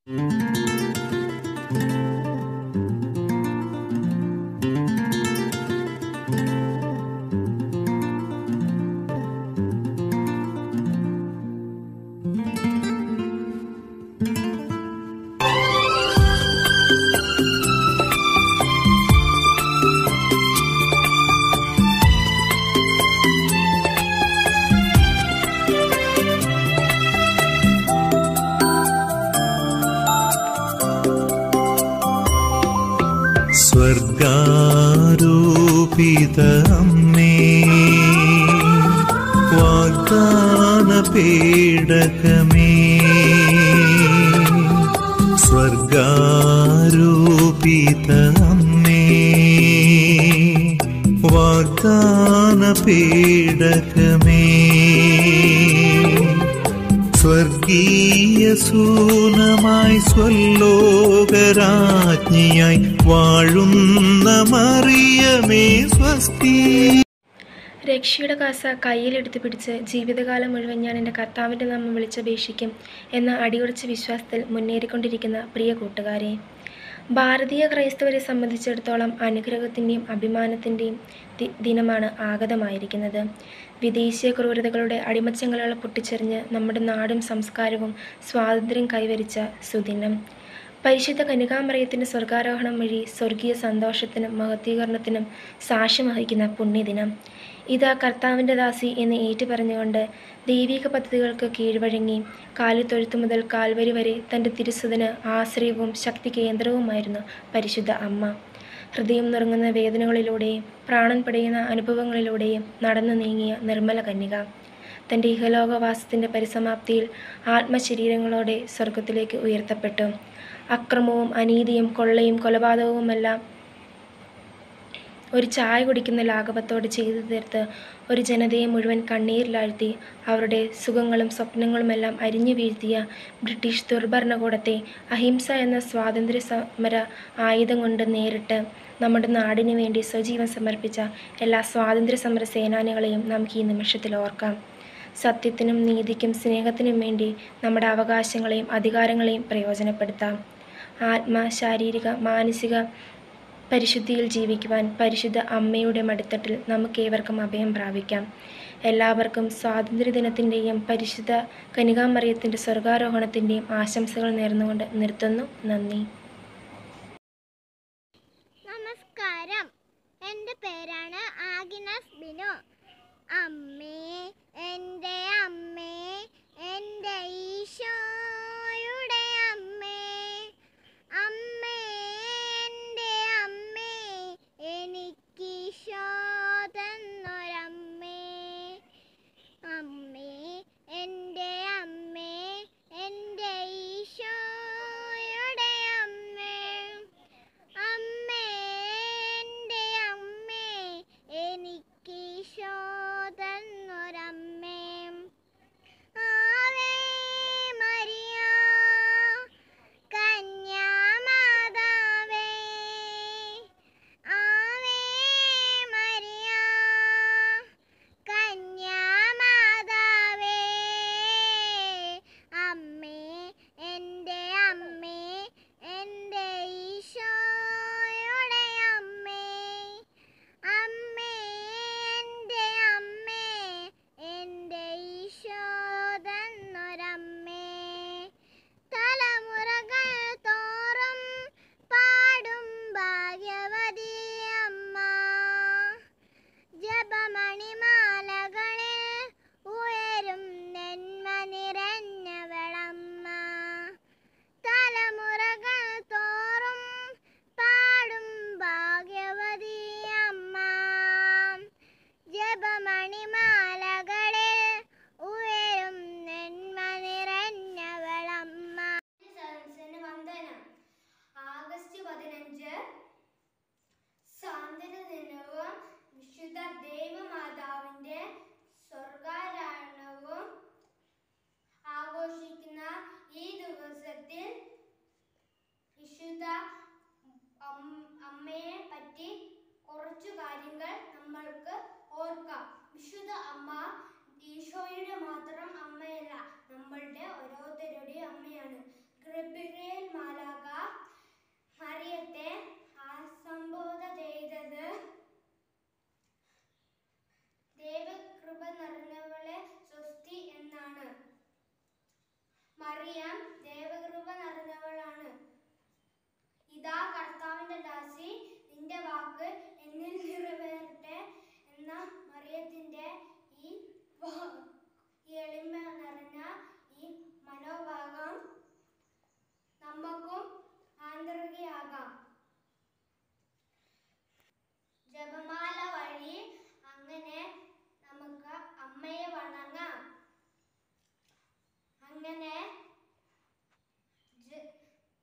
സ്വർഗാരൂപിത അമ്മേ വാഗ്ദാന പേടകമേ സ്വർഗാരൂപിത അമ്മേ വാഗ്ദാന പേടകമേ സ്വർഗീയ സൂനമായി സ്വല്ലോകരാജ്ഞിയായി വാഴുന്ന മറിയമേ സ്വസ്തി രക്ഷയുടെ കാസ കയ്യിലെടുത്ത് പിടിച്ച് ജീവിതകാലം മുഴുവൻ ഞാൻ എൻ്റെ കർത്താവിൻ്റെ നാമം വിളിച്ചപേക്ഷിക്കും എന്ന അടിയുറച്ച വിശ്വാസത്തിൽ മുന്നേറിക്കൊണ്ടിരിക്കുന്ന പ്രിയ കൂട്ടുകാരെ ഭാരതീയ ക്രൈസ്തവരെ സംബന്ധിച്ചിടത്തോളം അനുഗ്രഹത്തിൻ്റെയും അഭിമാനത്തിൻ്റെയും ദി- ദിനമാണ് ആഗതമായിരിക്കുന്നത് വിദേശീയ ക്രൂരതകളുടെ അടിമച്ചങ്ങളുകൾ പൊട്ടിച്ചെറിഞ്ഞ് നമ്മുടെ നാടും സംസ്കാരവും സ്വാതന്ത്ര്യം കൈവരിച്ച സുദിനം പരിശുദ്ധ കനികാമറയത്തിൻ്റെ സ്വർഗാരോഹണം വഴി സ്വർഗീയ സന്തോഷത്തിനും മഹത്വീകരണത്തിനും സാക്ഷ്യം വഹിക്കുന്ന പുണ്യദിനം ഇതാ കർത്താവിൻ്റെ ദാസി എന്ന് ഏറ്റുപറഞ്ഞുകൊണ്ട് ദൈവിക പദ്ധതികൾക്ക് കീഴ്വഴങ്ങി കാലിത്തൊഴുത്ത് മുതൽ കാൽവരി വരെ തൻ്റെ തിരുസുതന് ആശ്രയവും ശക്തി കേന്ദ്രവുമായിരുന്നു പരിശുദ്ധ അമ്മ ഹൃദയം നുറങ്ങുന്ന വേദനകളിലൂടെയും പ്രാണൻ പടയുന്ന അനുഭവങ്ങളിലൂടെയും നടന്നു നീങ്ങിയ നിർമ്മല കന്യക തൻ്റെ ഇഹലോകവാസത്തിൻ്റെ പരിസമാപ്തിയിൽ ആത്മശരീരങ്ങളോടെ സ്വർഗത്തിലേക്ക് ഉയർത്തപ്പെട്ടു അക്രമവും അനീതിയും കൊള്ളയും കൊലപാതകവുമെല്ലാം ഒരു ചായ കുടിക്കുന്ന ലാഘവത്തോടെ ചെയ്തു തീർത്ത് ഒരു ജനതയെ മുഴുവൻ കണ്ണീരിലാഴ്ത്തി അവരുടെ സുഖങ്ങളും സ്വപ്നങ്ങളുമെല്ലാം അരിഞ്ഞു വീഴ്ത്തിയ ബ്രിട്ടീഷ് ദുർഭരണകൂടത്തെ അഹിംസ എന്ന സ്വാതന്ത്ര്യ സമര ആയുധം കൊണ്ട് നേരിട്ട് നമ്മുടെ നാടിനു വേണ്ടി സ്വജീവൻ സമർപ്പിച്ച എല്ലാ സ്വാതന്ത്ര്യ സമര സേനാനികളെയും നമുക്ക് ഈ നിമിഷത്തിൽ ഓർക്കാം സത്യത്തിനും നീതിക്കും സ്നേഹത്തിനും വേണ്ടി നമ്മുടെ അവകാശങ്ങളെയും അധികാരങ്ങളെയും പ്രയോജനപ്പെടുത്താം ആത്മ ശാരീരിക മാനസിക പരിശുദ്ധിയിൽ ജീവിക്കുവാൻ പരിശുദ്ധ അമ്മയുടെ മടിത്തട്ടിൽ നമുക്കേവർക്കും അഭയം പ്രാപിക്കാം എല്ലാവർക്കും സ്വാതന്ത്ര്യദിനത്തിൻ്റെയും പരിശുദ്ധ കനികാമറിയത്തിൻ്റെ സ്വർഗാരോഹണത്തിൻ്റെയും ആശംസകൾ നേർന്നുകൊണ്ട് നിർത്തുന്നു നന്ദി നമസ്കാരം എൻ്റെ പേരാണ് ആഗിനസ് ബിനു അമ്മേ എൻ്റെ അമ്മേ എൻ്റെ ഈശോയുടെ അമ്മേ അമ്മേ എൻ്റെ അമ്മേ എനിക്കീശോ തന്നൊരമ്മേ അമ്മേ എൻ്റെ അമ്മേ എൻ്റെ ഈശോയുടെ അമ്മേ അമ്മേ എൻ്റെ അമ്മേ എനിക്കീശോ തന്നൊരമ്മേ ആവേ മരിയ തുടങ്ങാം ജപമാല വഴി അങ്ങനെ നമുക്ക് അമ്മയെ വണങ്ങാം അങ്ങനെ ജ-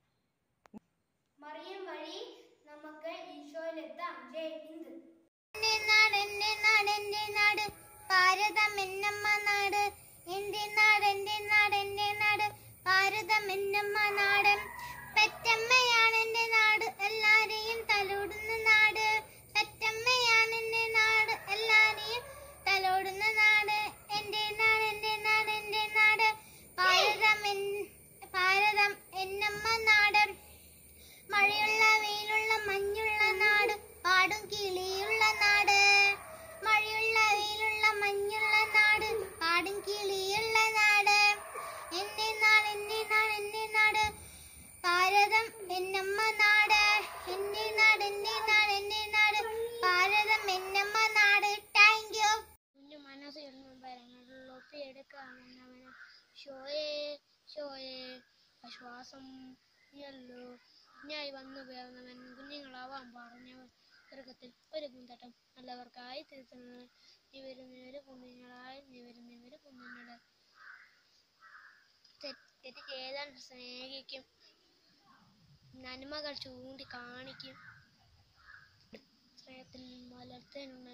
മറിയം വഴി നമുക്ക് ഈശോയിലെത്താം ജയ് ഹിന്ദ് എന്റെ നാട് എന്റെ നാട് എന്റെ നാട് ഭാരതം എന്നമ്മ നാട് എന്റെ നാട് എന്റെ നാട് എന്റെ നാട് ഭാരതം എന്നമ്മ നാട് പെറ്റമ്മയാണ് എന്റെ നാട് എല്ലാരെയും തലോടുന്ന നാട് പെറ്റമ്മയാണ് എന്റെ നാട് എല്ലാരെയും തലോടുന്ന നാട് എന്റെ നാട് എന്റെ നാട് എന്റെ നാട് ഭാരതം എൻ- ഭാരതം എന്നമ്മ നാട് മഴയുള്ള വെയിലുള്ള മഞ്ഞുള്ള നാട് പാടും കിളിയുള്ള നാട് മഴയുള്ള വെയിലുള്ള മഞ്ഞുള്ള നാട് പാടും കിളിയുള്ള നാട് എന്റെ നാട് എന്റെ നാട് എന്റെ നാട് ഭാരതം എന്നമ്മ നാട് എന്റെ നാട് എന്റെ നാട് എന്റെ നാട് ഭാരതം എന്നമ്മ നാട് താങ്ക് യു കുഞ്ഞു മനസ്സിരുന്നും പരങ്ങളിൽ ഒപ്പിയെടുക്കാമെന്നവന് ഷോയെ ഷോയെ ശ്വാസം നീയല്ലോ കുഞ്ഞായി വന്നു പേർന്നവൻ കുഞ്ഞുങ്ങളാവാൻ പറഞ്ഞവൻ ഗൃഹത്തിൽ ഒരു കുന്തട്ടം നല്ലവർക്കായി തീർത്തുന്നവൻ നീ വരുന്നവര് കുഞ്ഞുങ്ങളായി നീ വരുന്നവര് കുഞ്ഞുങ്ങളെ തെറ്റ് ചെയ്താൽ സ്നേഹിക്കും നന്മകൾ ചൂണ്ടി കാണിക്കും ശ്രേയത്തിൽ വളർത്തേനുണ്ട്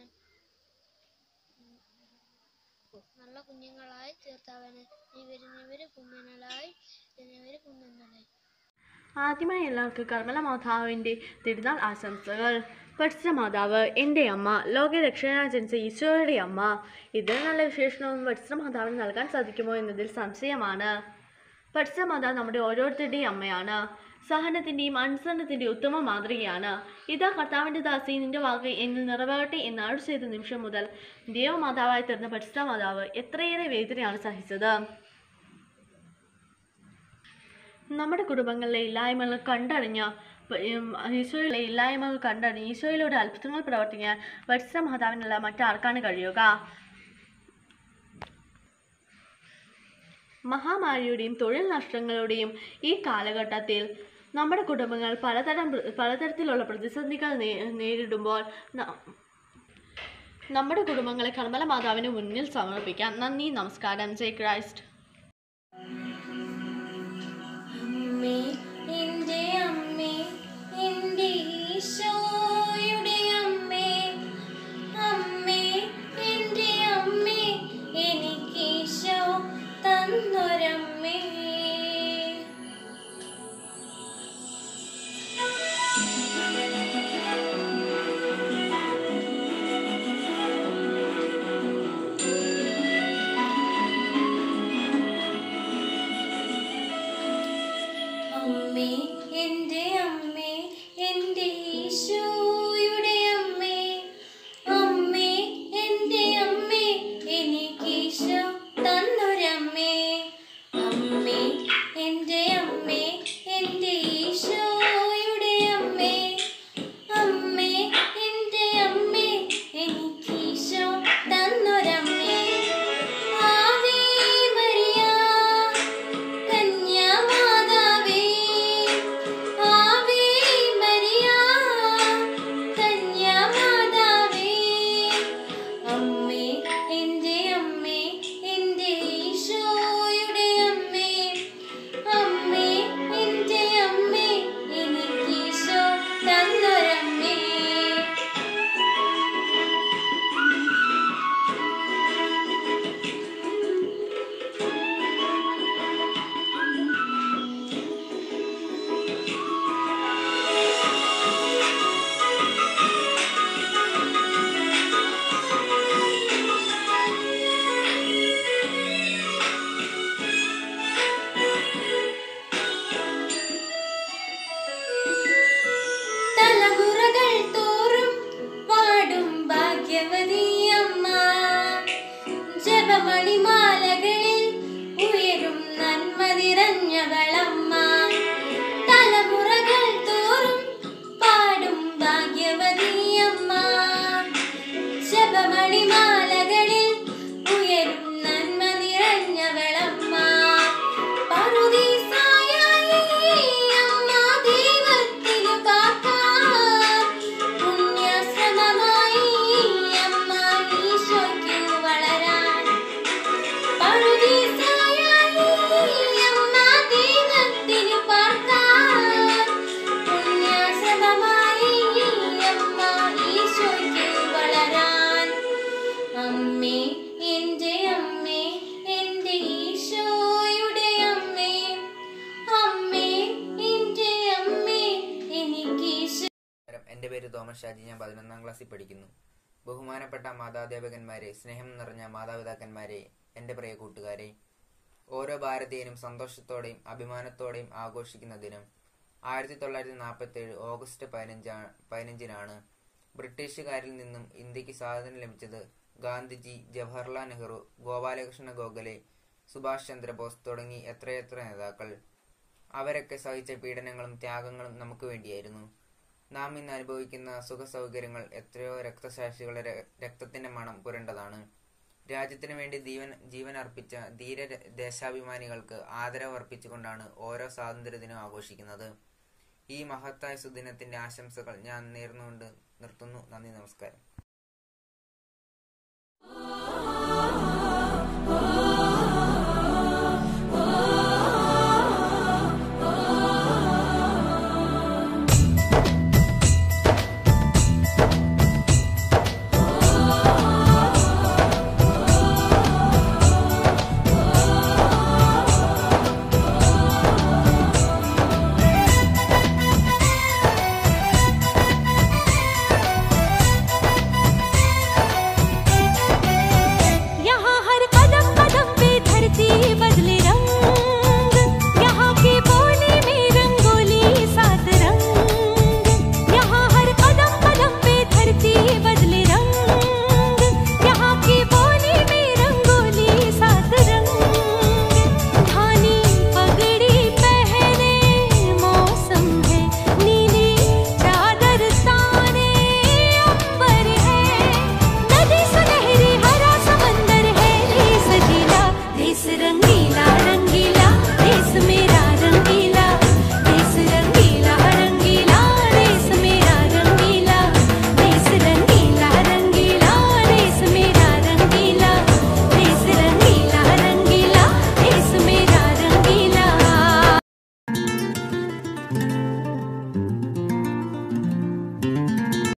നല്ല കുഞ്ഞുങ്ങളായി തീർത്തവന് നീ വരുന്നവര് കുഞ്ഞുങ്ങളായി വരുന്നവര് കുഞ്ഞുങ്ങളായി ആദ്യമായി എല്ലാവർക്കും കർമ്മല മാതാവിൻ്റെ തിരുനാൾ ആശംസകൾ പരിശുദ്ധ മാതാവ് എൻ്റെ അമ്മ ലോകരക്ഷകനായി ജനിച്ച ഈശോയുടെ അമ്മ ഇതിൽ നല്ല വിശേഷണവും പരിശുദ്ധ മാതാവിന് നൽകാൻ സാധിക്കുമോ എന്നതിൽ സംശയമാണ് പരിശുദ്ധ മാതാവ് നമ്മുടെ ഓരോരുത്തരുടെയും അമ്മയാണ് സഹനത്തിൻ്റെയും അനുസരണത്തിൻ്റെയും ഉത്തമ മാതൃകയാണ് ഇതാ കർത്താവിൻ്റെ ദാസി നിന്റെ വാക്ക് എന്നിൽ നിറവേറട്ടെ എന്ന് അരുൾ ചെയ്ത നിമിഷം മുതൽ ദേവമാതാവായി തീർന്ന പരിശുദ്ധ മാതാവ് എത്രയേറെ വേദനയാണ് സഹിച്ചത് നമ്മുടെ കുടുംബങ്ങളിലെ ഇല്ലായ്മകൾ കണ്ടറിഞ്ഞ് ഉം, ഈശോയിലെ ഇല്ലായ്മകൾ കണ്ടറിഞ്ഞ് ഈശോയിലൂടെ അത്ഭുതങ്ങൾ പ്രവർത്തിക്കാൻ പരിശുദ്ധ മാതാവിനുള്ള മറ്റാർക്കാണ് കഴിയുക മഹാമാരിയുടെയും തൊഴിൽ നഷ്ടങ്ങളുടെയും ഈ കാലഘട്ടത്തിൽ നമ്മുടെ കുടുംബങ്ങൾ പലതരം പ്ര- പലതരത്തിലുള്ള പ്രതിസന്ധികൾ നേ- നേരിടുമ്പോൾ ന- നമ്മുടെ കുടുംബങ്ങളെ കർമ്മല മാതാവിന് മുന്നിൽ സമർപ്പിക്കാം നന്ദി നമസ്കാരം ജയ് ക്രൈസ്റ്റ് അമ്മേ എൻ്റെ അമ്മേ എൻ്റെ ഈശോയുടെ അമ്മേ അമ്മേ എൻ്റെ അമ്മേ എനിക്ക് ഈശോ തന്നൊരമ്മേ അമ്മേ എൻ്റെ അമ്മേ എൻ്റെ ഈശോയുടെ അമ്മേ അമ്മേ എൻ്റെ അമ്മേ എനിക്ക് ഈശോ തന്നൊരമ്മേ അമ്മേ എൻ്റെ അമ്മേ എൻ്റെ ഈശോയുടെ അമ്മേ അമ്മേ എൻ്റെ അമ്മേ എനിക്ക് ഈശോ തന്നൊരമ്മേ ആവേ മരിയ കന്യാമാതാവേ ആവേ പേര് തോമസ് ഷാജി ഞാൻ പതിനൊന്നാം ക്ലാസ്സിൽ പഠിക്കുന്നു ബഹുമാനപ്പെട്ട മാതാധ്യാപകന്മാരെ സ്നേഹം നിറഞ്ഞ മാതാപിതാക്കന്മാരെ എൻ്റെ പ്രിയ കൂട്ടുകാരെ ഓരോ ഭാരതീയനും സന്തോഷത്തോടെയും അഭിമാനത്തോടെയും ആഘോഷിക്കുന്ന ദിനം ആയിരത്തി തൊള്ളായിരത്തി നാൽപ്പത്തി ഏഴ് ഓഗസ്റ്റ് പതിനഞ്ചാ പതിനഞ്ചിനാണ് ബ്രിട്ടീഷുകാരിൽ നിന്നും ഇന്ത്യക്ക് സ്വാതന്ത്ര്യം ലഭിച്ചത് ഗാന്ധിജി ജവഹർലാൽ നെഹ്റു ഗോപാലകൃഷ്ണ ഗോഖലെ സുഭാഷ് ചന്ദ്രബോസ് തുടങ്ങി എത്രയെത്ര നേതാക്കൾ അവരൊക്കെ സഹിച്ച പീഡനങ്ങളും ത്യാഗങ്ങളും നമുക്ക് വേണ്ടിയായിരുന്നു നാം ഇന്ന് അനുഭവിക്കുന്ന സുഖ സൗകര്യങ്ങൾ എത്രയോ രക്തസാക്ഷികളുടെ ര- രക്തത്തിന്റെ മണം പുരണ്ടതാണ് രാജ്യത്തിനു വേണ്ടി ജീവൻ ജീവൻ അർപ്പിച്ച ധീര ര- ദേശാഭിമാനികൾക്ക് ആദരവ് അർപ്പിച്ചുകൊണ്ടാണ് ഓരോ സ്വാതന്ത്ര്യദിനം ആഘോഷിക്കുന്നത് ഈ മഹത്തായ സുദിനത്തിന്റെ ആശംസകൾ ഞാൻ നേർന്നുകൊണ്ട് നിർത്തുന്നു നന്ദി നമസ്കാരം